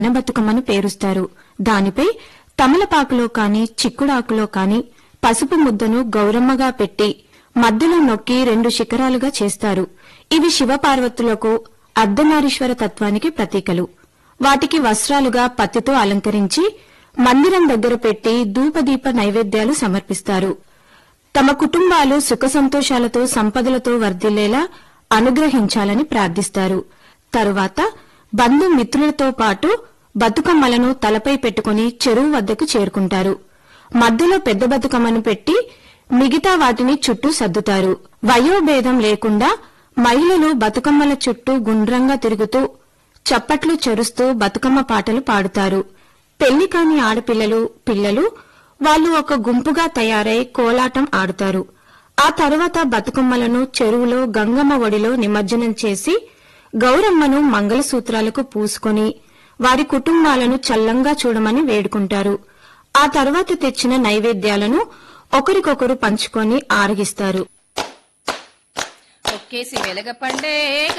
బతుకమ్మను పేరుస్తారు దానిపై తమలపాకులో కాని చిక్కుడాకులో కాని పసుపు ముద్దను గౌరమ్మగా పెట్టి మధ్యలో నొక్కి రెండు శిఖరాలుగా చేస్తారు ఇవి శివపార్వతులకు అర్ధనారీశ్వర తత్వానికి ప్రతీకలు వాటికి వస్త్రాలుగా పత్తితో అలంకరించి మందిరం దగ్గర పెట్టి ధూపదీప నైవేద్యాలు సమర్పిస్తారు తమ కుటుంబాలు సుఖ సంతోషాలతో సంపదలతో వర్ధిల్లేలా అనుగ్రహించాలని ప్రార్థిస్తారు తరువాత బంధుమిత్రులతో పాటు బతుకమ్మలను తలపై పెట్టుకుని చెరువు వద్దకు చేరుకుంటారు మధ్యలో పెద్ద బతుకమ్మను పెట్టి మిగతా వాటిని చుట్టూ సర్దుతారు వయోభేదం లేకుండా మహిళలు బతుకమ్మల చుట్టూ గుండ్రంగా తిరుగుతూ చప్పట్లు చెరుస్తూ బతుకమ్మ పాటలు పాడుతారు పెళ్లి కాని ఆడపిల్లలు పిల్లలు వాళ్ళు ఒక గుంపుగా తయారై కోలాటం ఆడుతారు ఆ తరువాత బతుకమ్మలను చెరువులో గంగమ్మ ఒడిలో నిమజ్జనం చేసి గౌరమ్మను మంగళసూత్రాలకు పూసుకొని వారి కుటుంబాలను చల్లంగా చూడమని వేడుకుంటారు ఆ తర్వాత తెచ్చిన నైవేద్యాలను ఒకరికొకరు పంచుకొని ఆరగిస్తారు ఒక్కేసి వెలగపండే